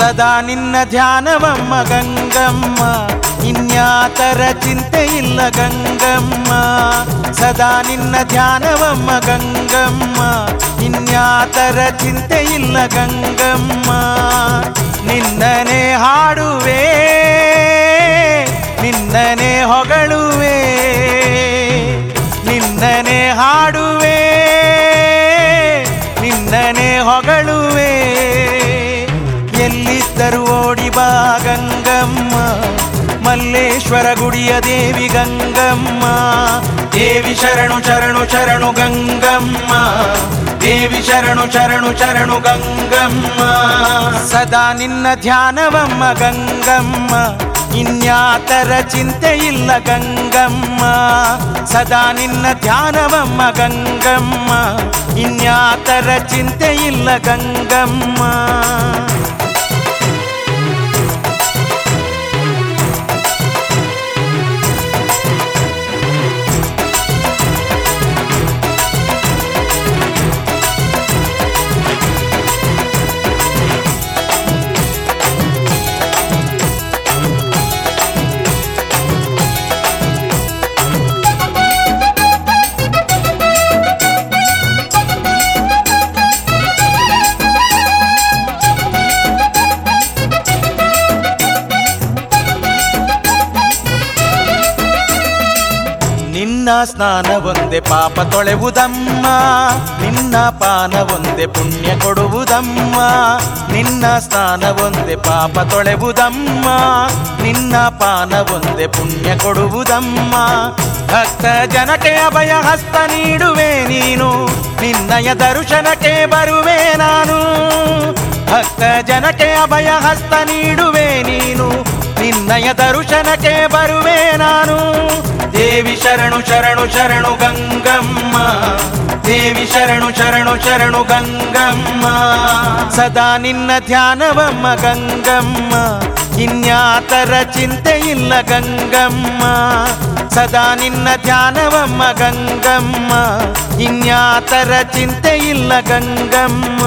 ಸದಾ ನಿನ್ನ ಧ್ಯಾನವಮ್ಮ ಗಂಗಮ್ಮ ಇನ್ಯಾತರ ಚಿಂತೆ ಇಲ್ಲ ಗಂಗಮ್ಮ ಸದಾ ನಿನ್ನ ಧ್ಯಾನವಮ್ಮ ಗಂಗಮ್ಮ ಇನ್ಯಾತರ ಚಿಂತೆ ಇಲ್ಲ ಗಂಗಮ್ಮ ನಿನ್ನನೆ ಹಾಡುವೆ ನಿನ್ನನೆ ಹೊಗಳುವೆ ನಿನ್ನನೆ ಹಾಡುವೆ ನಿನ್ನನೆ ಹೊಗಳುವೆ ಎಲ್ಲಿದ್ದರೂ ಓಡಿ ಬಾ ಗಂಗಮ್ಮ ಮಲ್ಲೇಶ್ವರ ಗುಡಿಯ ದೇವಿ ಗಂಗಮ್ಮ ದೇವಿ ಶರಣು ಶರಣು ಶರಣು ಗಂಗಮ್ಮ ದೇವಿ ಶರಣು ಶರಣು ಶರಣು ಗಂಗಮ್ಮ ಸದಾ ನಿನ್ನ ಧ್ಯಾನವಮ್ಮ ಗಂಗಮ್ಮ ಇನ್ಯಾತರ ಚಿಂತೆ ಇಲ್ಲ ಗಂಗಮ್ಮ ಸದಾ ನಿನ್ನ ಧ್ಯಾನವಮ್ಮ ಗಂಗಮ್ಮ ಇನ್ಯಾತರ ಚಿಂತೆ ಇಲ್ಲ ಗಂಗಮ್ಮ ನಿನ್ನ ಸ್ನಾನ ಒಂದೇ ಪಾಪ ತೊಳೆವುದಮ್ಮ ನಿನ್ನ ಪಾನ ಒಂದೇ ಪುಣ್ಯ ಕೊಡುವುದಮ್ಮ ನಿನ್ನ ಸ್ನಾನ ಒಂದೇ ಪಾಪ ತೊಳೆವುದಮ್ಮ ನಿನ್ನ ಪಾನ ಒಂದೇ ಪುಣ್ಯ ಕೊಡುವುದಮ್ಮ ಭಕ್ತ ಜನಕ್ಕೆ ಅಭಯ ಹಸ್ತ ನೀಡುವೆ ನೀನು ನಿನ್ನಯ ದರ್ಶನಕ್ಕೆ ಬರುವೆ ನಾನು ಭಕ್ತ ಜನಕ್ಕೆ ಅಭಯ ಹಸ್ತ ನೀಡುವೆ ನೀನು ನಿನ್ನಯ ದರ್ಶನಕ್ಕೆ ಬರುವೆ ನಾನು ದೇವಿ ಶರಣು ಶರಣು ಶರಣು ಗಂಗಮ್ಮ ದೇವಿ ಶರಣು ಶರಣು ಶರಣು ಗಂಗಮ್ಮ ಸದಾ ನಿನ್ನ ಧ್ಯಾನವಮ್ಮ ಗಂಗಮ್ಮ ಇನ್ಯಾತರ ಚಿಂತೆ ಇಲ್ಲ ಗಂಗಮ್ಮ ಸದಾ ನಿನ್ನ ಧ್ಯಾನವಮ್ಮ ಗಂಗಮ್ಮ ಇನ್ಯಾತರ ಚಿಂತೆ ಇಲ್ಲ ಗಂಗಮ್ಮ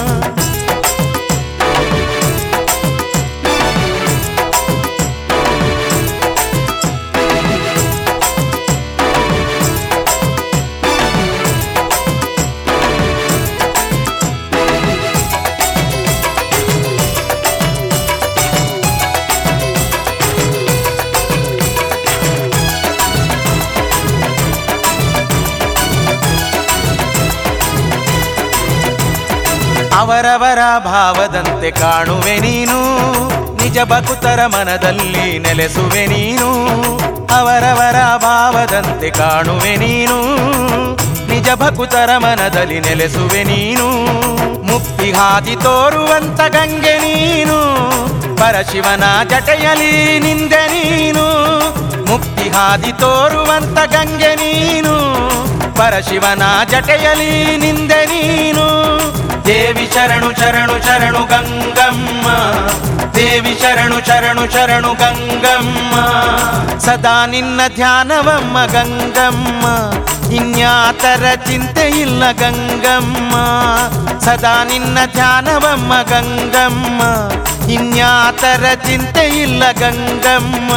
ಅವರವರ ಭಾವದಂತೆ ಕಾಣುವೆ ನೀನು ನಿಜ ಬಕುತರ ಮನದಲ್ಲಿ ನೆಲೆಸುವೆ ನೀನು ಅವರವರ ಭಾವದಂತೆ ಕಾಣುವೆ ನೀನು ನಿಜ ಭಕುತರ ಮನದಲ್ಲಿ ನೆಲೆಸುವೆ ನೀನು ಮುಕ್ತಿ ಹಾದಿ ತೋರುವಂತ ಗಂಗೆ ನೀನು ಪರಶಿವನ ಜಟೆಯಲಿ ನಿಂದೆ ನೀನು ಮುಕ್ತಿ ಹಾದಿ ತೋರುವಂತ ಗಂಗೆ ನೀನು ಪರಶಿವನ ಜಟೆಯಲಿ ನಿಂದೆ ನೀನು ದೇವಿ ಶರಣು ಶರಣು ಶರಣು ಗಂಗಮ್ಮ ದೇವಿ ಶರಣು ಶರಣು ಶರಣು ಗಂಗಮ್ಮ ಸದಾ ನಿನ್ನ ಧ್ಯಾನವಮ್ಮ ಗಂಗಮ್ಮ ಇನ್ಯಾತರ ಚಿಂತೆ ಇಲ್ಲ ಗಂಗಮ್ಮ ಸದಾ ನಿನ್ನ ಧ್ಯಾನವಮ್ಮ ಗಂಗಮ್ಮ ಇನ್ಯಾತರ ಚಿಂತೆ ಇಲ್ಲ ಗಂಗಮ್ಮ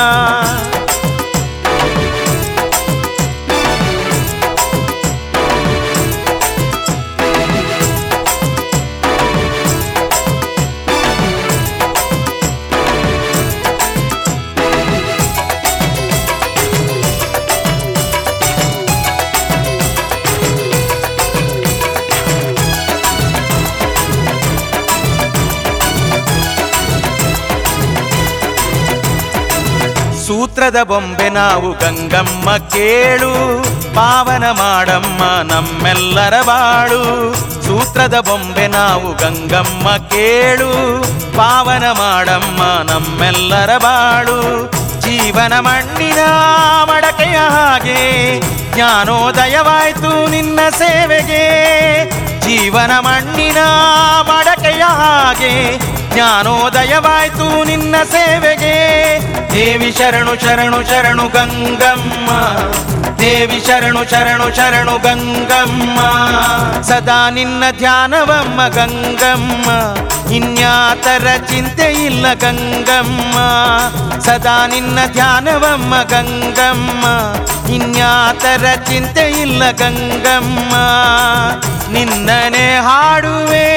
ಸೂತ್ರದ ಬೊಂಬೆ ನಾವು ಗಂಗಮ್ಮ ಕೇಳು ಪಾವನ ಮಾಡಮ್ಮ ನಮ್ಮೆಲ್ಲರ ಬಾಳು ಸೂತ್ರದ ಬೊಂಬೆ ನಾವು ಗಂಗಮ್ಮ ಕೇಳು ಪಾವನ ಮಾಡಮ್ಮ ನಮ್ಮೆಲ್ಲರ ಬಾಳು ಜೀವನ ಮಣ್ಣಿನ ಮಡಕೆಯ ಹಾಗೆ ಜ್ಞಾನೋದಯವಾಯ್ತು ನಿನ್ನ ಸೇವೆಗೆ ಜೀವನ ಮಣ್ಣಿನ ಮಡಕೆಯ ಹಾಗೆ ಜ್ಞಾನೋದಯವಾಯ್ತು ನಿನ್ನ ಸೇವೆಗೆ ದೇವಿ ಶರಣು ಶರಣು ಶರಣು ಗಂಗಮ್ಮ ದೇವಿ ಶರಣು ಶರಣು ಶರಣು ಗಂಗಮ್ಮ ಸದಾ ನಿನ್ನ ಧ್ಯಾನವಮ್ಮ ಗಂಗಮ್ಮ ಇನ್ಯಾತರ ಚಿಂತೆ ಇಲ್ಲ ಗಂಗಮ್ಮ ಸದಾ ನಿನ್ನ ಧ್ಯಾನವಮ್ಮ ಗಂಗಮ್ಮ ಇನ್ಯಾತರ ಚಿಂತೆ ಇಲ್ಲ ಗಂಗಮ್ಮ ನಿನ್ನನೆ ಹಾಡುವೆ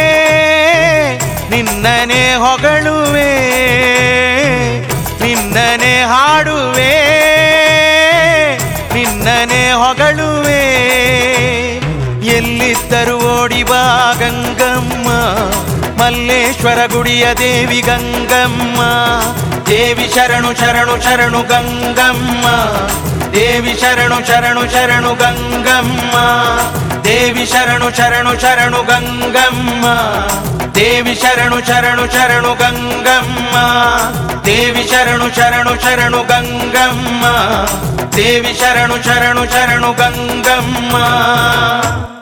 ನಿನ್ನನೆ ಹೊಗಳುವೆ ನಿನ್ನನೆ ಹಾಡುವೆ ನಿನ್ನನೆ ಹೊಗಳುವೆ ಎಲ್ಲಿದ್ದರೂ ಓಡಿ ಬಾ ಗಂಗಮ್ಮ ಮಲ್ಲೇಶ್ವರ ಗುಡಿಯ ದೇವಿ ಗಂಗಮ್ಮ ದೇವಿ ಶರಣು ಶರಣು ಶರಣು ಗಂಗಮ್ಮ ದೇವಿ ಶರಣು ಶರಣು ಶರಣು ಗಂಗಮ್ಮ ದೇವಿ ಶರಣು ಶರಣು ಶರಣು ಗಂಗಮ್ಮ ದೇವಿ ಶರಣು ಶರಣು ಶರಣು ಗಂಗಮ್ಮ ದೇವಿ ಶರಣು ಶರಣು ಶರಣು ಗಂಗಮ್ಮ ದೇವಿ ಶರಣು ಶರಣು ಶರಣು ಗಂಗಮ್ಮ